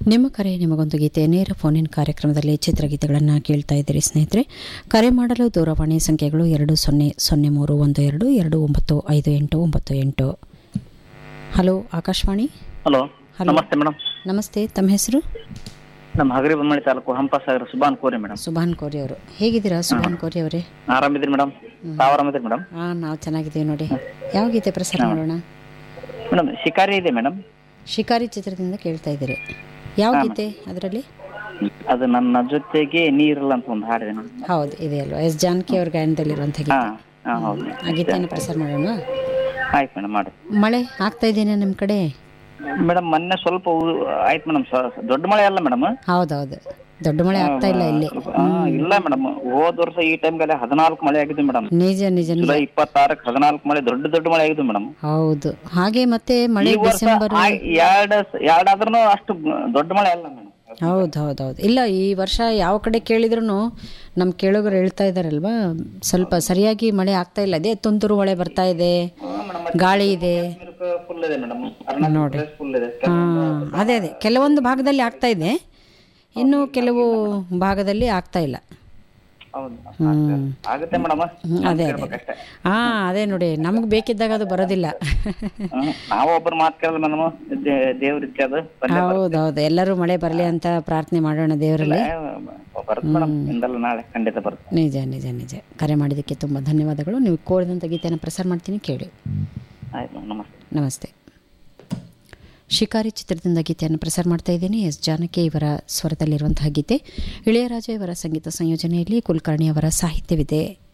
ನಿಮ್ಮ ಕರೆ ನಿಮಗೊಂದು ಗೀತೆ ನೇರ ಫೋನಿನ್ ಕಾರ್ಯಕ್ರಮದಲ್ಲಿ ಚಿತ್ರಗೀತೆಗಳನ್ನು ಕೇಳ್ತಾ ಇದ್ದೀರಿ ಸ್ನೇಹಿತರೆ ಕರೆ ಮಾಡಲು ದೂರವಾಣಿ ಸಂಖ್ಯೆಗಳು ಎರಡು ಸೊನ್ನೆ ಸೊನ್ನೆ ಮೂರು ಒಂದು ಎರಡು ಎರಡು ಒಂಬತ್ತು ಐದು ಎಂಟು ಒಂಬತ್ತು ಎಂಟು ಹಲೋ ಆಕಾಶವಾಣಿ ಹಲೋ ಹಲೋ. ನಮಸ್ತೆ ಮೇಡಮ್ ನಮಸ್ತೆ ತಮ್ಮ ಹೆಸರು ನಮ್ಮ ಹಗರಿ ಬೊಮ್ಮಳಿ ತಾಲೂಕು ಹಂಪಸಾಗರ ಸುಬಾನ್ ಕೋರಿ ಮೇಡಮ್ ಸುಭಾನ್ ಕೋರಿ ಅವರು ಹೇಗಿದ್ದೀರಾ ಸುಭಾನ್ ಕೋರಿ ಅವರೇ ಆರಾಮಿದ್ರಿ ಮೇಡಮ್ ತಾವು ಆರಾಮಿದ್ರಿ ಮೇಡಮ್ ಹಾಂ ನಾವು ಚೆನ್ನಾಗಿದ್ದೀವಿ ನೋಡಿ ಯಾವ ಗೀತೆ ಪ್ರಸಾರ ಮಾಡೋಣ ಮೇಡಮ್ ಶಿಕಾರಿ ಇದೆ ಮೇಡಮ್ ಶಿಕಾರಿ ಚಿತ್ರದಿಂದ ಕೇಳ್ತಾ ಇದ್ದೀರಿ ಯಾವ ಗೀತೆ ಅದರಲ್ಲಿ ಅದು ನನ್ನ ಜೊತೆಗೆ ನೀರಿಲ್ಲ ಅಂತ ಒಂದು ಹಾಡಿದೆ ಮೇಡಮ್ ಹೌದು ಇದೆ ಅಲ್ವಾ ಎಸ್ ಜಾನಕಿ ಅವ್ರ ಗಾಯನದಲ್ಲಿರುವಂಥ ಹಾ ಗೀತೆ ಹಾ ಹೌದು ಆ ಗೀತೆಯನ್ನು ಪ್ರಸಾರ ಮಾಡೋಣ ಆಯ್ತು ಮೇಡಮ್ ಮಾಡಿ ಮಳೆ ಆಗ್ತಾ ಇದೆಯಾ ನಿಮ್ಮ ಕಡೆ ಮೇಡಮ್ ಮೊನ್ನೆ ಸ್ವಲ್ಪ ಉ- ಆಯ್ತು ಮೇಡಮ್ ದೊಡ್ಡ ಮಳೆ ಅಲ್ಲ ಮೇಡಮ್ ಹೌದೌದು ದೊಡ್ಡ ಮಳೆ ಆಗ್ತಾ ಇಲ್ಲ ಇಲ್ಲಿ ಇಲ್ಲ ಮೇಡಮ್ ಹೋದ ವರ್ಷ ಈ ಟೈಮ್ಗೆ ಹದಿನಾಲ್ಕು ಮಳೆ ಆಗಿದೆ ಮೇಡಮ್ ನಿಜ ನಿಜ ನಿಜ ಜುಲೈ ಇಪ್ಪತ್ತಾರಕ್ಕೆ ಹದಿನಾಲ್ಕು ಮಳೆ ದೊಡ್ಡ ದೊಡ್ಡ ಮಳೆ ಆಗಿದೆ ಮೇಡಮ್ ಹೌದು ಹಾಗೆ ಮತ್ತೆ ಮಳೆ ಈ ವರ್ಷ ಡಿಸೆಂಬರ್ ಎರಡು ಎರಡಾದ್ರೂ ಅಷ್ಟು ದೊಡ್ಡ ಮಳೆ ಅಲ್ಲ ಮೇಡಮ್ ಹೌದು ಹೌದು ಹೌದು ಇಲ್ಲ ಈ ವರ್ಷ ಯಾವ ಕಡೆ ಕೇಳಿದ್ರು ನಮ್ಮ ಕೇಳುಗರು ಹೇಳ್ತಾ ಇದ್ದಾರಲ್ವಾ ಸ್ವಲ್ಪ ಸರಿಯಾಗಿ ಮಳೆ ಆಗ್ತಾ ಇಲ್ಲ ಅದೇ ತುಂತುರು ಮಳೆ ಬರ್ತಾ ಇದೆ ಗಾಳಿ ಇದೆ ಫುಲ್ ಇದೆ ಮೇಡಮ್ ಅರುಣಾಚಲ ಫುಲ್ ಇದೆ ಹಾಂ ಅದೇ ಅದೇ ಕೆಲವೊಂದು ಭಾಗದಲ್ಲಿ ಆಗ್ತಾ ಇದೆ ಇನ್ನು ಕೆಲವು ಭಾಗದಲ್ಲಿ ಆಗ್ತಾ ಇಲ್ಲ ಹೌದು ಹ್ಮ್ ಆಗುತ್ತೆ ಮೇಡಮ್ ಹ್ಮ್, ಅದೇ ಅದೇ ಹಾಂ ಅದೇ ನೋಡಿ ನಮಗೆ ಬೇಕಿದ್ದಾಗ ಅದು ಬರೋದಿಲ್ಲ ನಾವು ಒಬ್ಬರ ಮಾತು ಕೇಳಲ್ಲ ಮೇಡಮ್ ದೇವ್ರ ಇಚ್ಛೆ ಅದು ಬಂದೇ ಹೌದು ಹೌದು ಎಲ್ಲರೂ ಮಳೆ ಬರಲಿ ಅಂತ ಪ್ರಾರ್ಥನೆ ಮಾಡೋಣ ದೇವರಲ್ಲಿ ಬರುತ್ತೆ ಮೇಡಮ್ ಇಂದಲ್ಲ ನಾಳೆ ಖಂಡಿತ ಬರುತ್ತೆ ನಿಜ ನಿಜ ನಿಜ ಕರೆ ಮಾಡಿದ್ದಕ್ಕೆ ತುಂಬ ಧನ್ಯವಾದಗಳು ನೀವು ಕೋರಿದಂಥ ಗೀತೆಯನ್ನು ಪ್ರಸಾರ ಮಾಡ್ತೀನಿ ಕೇಳಿ ಆಯ್ತು ಮೇಡಮ್ ನಮಸ್ತೆ ನಮಸ್ತೆ ಶಿಕಾರಿ ಚಿತ್ರದಿಂದ ಗೀತೆಯನ್ನು ಪ್ರಸಾರ ಮಾಡ್ತಾ ಇದ್ದೀನಿ ಎಸ್ ಜಾನಕಿ ಇವರ ಸ್ವರದಲ್ಲಿರುವಂತಹ ಗೀತೆ ಇಳೆಯರಾಜ ಇವರ ಸಂಗೀತ ಸಂಯೋಜನೆಯಲ್ಲಿ ಕುಲಕರ್ಣಿ ಅವರ ಸಾಹಿತ್ಯವಿದೆ